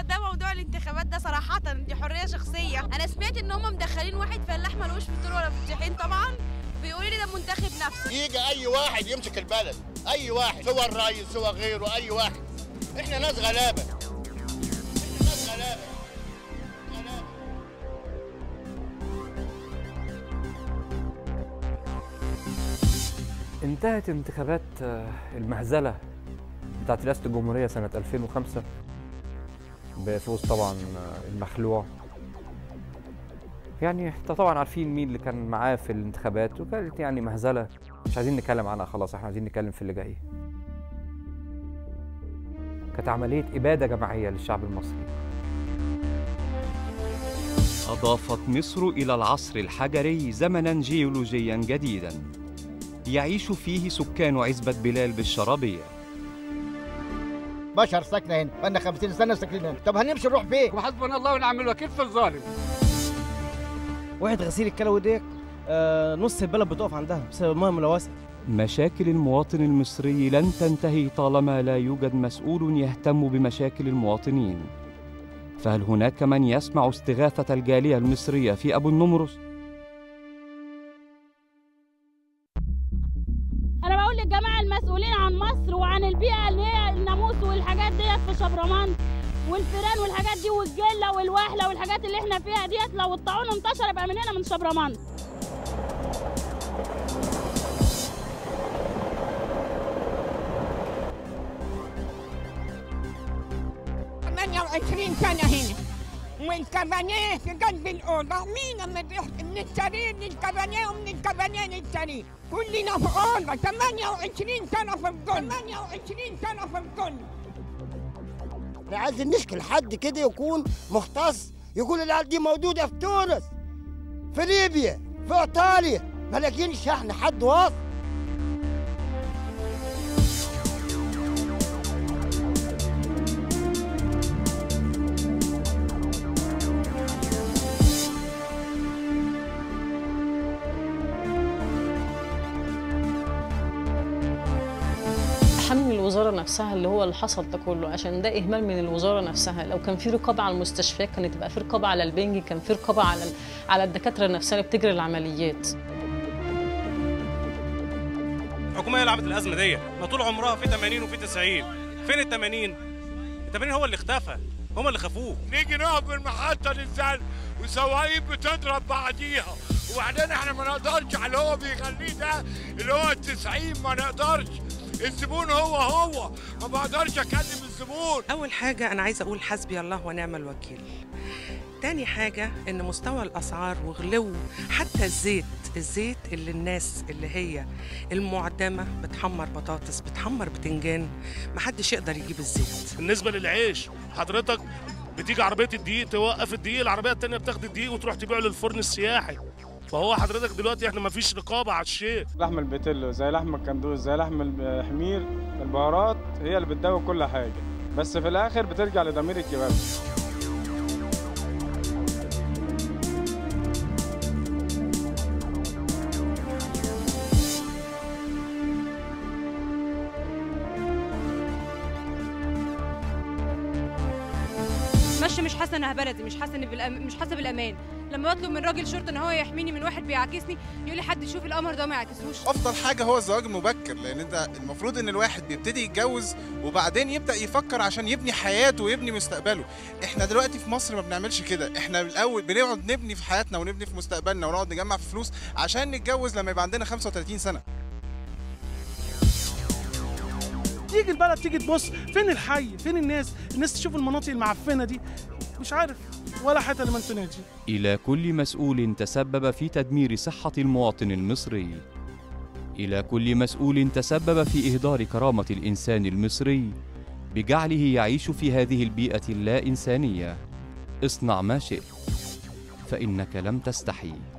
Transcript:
ده موضوع الانتخابات ده صراحه دي حريه شخصيه انا سمعت ان هم مدخلين واحد فلاح ملوش في الطول ولا في الطحين طبعا بيقولوا لي ده منتخب نفسه يجي اي واحد يمسك البلد اي واحد سوى الرئيس سوى غيره اي واحد احنا ناس غلابه احنا ناس غلابه غلابة. انتهت انتخابات آه، المهزلة بتاعت رئاسة الجمهورية سنة 2005 بفوز طبعا آه، المخلوع يعني احنا طبعا عارفين مين اللي كان معاه في الانتخابات وكانت يعني مهزلة مش عايزين نتكلم عنها خلاص احنا عايزين نتكلم في اللي جاي كانت عملية إبادة جماعية للشعب المصري أضافت مصر إلى العصر الحجري زمنا جيولوجيا جديدا يعيش فيه سكان عزبة بلال بالشرابية بشر ساكنه هنا بقالنا 50 سنه ساكنين هنا طب هنمشي نروح فين وحسبنا الله ونعم الوكيل في الظالم واحد غسيل الكلوي ديك آه نص البلد بتقف عندها بسبب الميه الملوثه مشاكل المواطن المصري لن تنتهي طالما لا يوجد مسؤول يهتم بمشاكل المواطنين فهل هناك من يسمع استغاثة الجالية المصرية في أبو النمرس؟ انا بقول للجماعه المسؤولين عن مصر وعن البيئه اللي هي الناموس والحاجات ديت في شبرمان والفيران والحاجات دي والجله والوهله والحاجات اللي احنا فيها ديت لو الطاعون انتشر يبقى من هنا من شبرمان 28 سنة هنا والكبانيه في قلب الأوضة مين لما بيروح من السرير للكبانيه ومن الكبانيه للسرير كلنا في أوضة 28 سنة في الظل 28 سنة في الظل احنا عايزين نشكل حد كده يكون مختص يقول العيال دي موجوده في تونس في ليبيا في ايطاليا ما لاقيينش احنا حد واصل حمل الوزاره نفسها اللي هو اللي حصل ده كله عشان ده اهمال من الوزاره نفسها لو كان في رقابه على المستشفيات كانت تبقى في رقابه على البنج كان في رقابه على على الدكاتره نفسها اللي بتجري العمليات الحكومه هي اللي عملت الازمه دي ما طول عمرها في 80 وفي 90 فين ال 80 ال 80 هو اللي اختفى هم اللي خافوه نيجي نقف بالمحطة ننزل وسواقين بتضرب بعضيها وبعدين احنا ما نقدرش على اللي هو بيغنيه ده اللي هو التسعين ما نقدرش الزبون هو هو ما بقدرش اكلم الزبون أول حاجة أنا عايزة أقول حسبي الله ونعم الوكيل تاني حاجة إن مستوى الأسعار وغلو حتى الزيت الزيت اللي الناس اللي هي المعدمة بتحمر بطاطس بتحمر بتنجان محدش يقدر يجيب الزيت بالنسبه للعيش حضرتك بتيجي عربيه الدقيق توقف الدقيق العربيه التانيه بتاخد الدقيق وتروح تبيعه للفرن السياحي فهو حضرتك دلوقتي احنا ما فيش رقابه على الشيء لحم البيتلو زي لحم الكندوز زي لحم الحمير البهارات هي اللي بتداوي كل حاجه بس في الاخر بترجع لضمير الكباب ماشي مش حاسه انها بلدي مش حاسه ان بالأم... مش حاسه بالامان لما بطلب من راجل شرطه ان هو يحميني من واحد بيعاكسني يقول لي حد يشوف القمر ده ما يعكسوش افضل حاجه هو الزواج المبكر لان انت المفروض ان الواحد بيبتدي يتجوز وبعدين يبدا يفكر عشان يبني حياته ويبني مستقبله احنا دلوقتي في مصر ما بنعملش كده احنا الاول بنقعد نبني في حياتنا ونبني في مستقبلنا ونقعد نجمع في فلوس عشان نتجوز لما يبقى عندنا 35 سنه تيجي البلد تيجي تبص فين الحي فين الناس الناس تشوف المناطق المعفنه دي مش عارف ولا حتى لمن تناجي إلى كل مسؤول تسبب في تدمير صحة المواطن المصري إلى كل مسؤول تسبب في إهدار كرامة الإنسان المصري بجعله يعيش في هذه البيئة اللا إنسانية اصنع ما شئت فإنك لم تستحي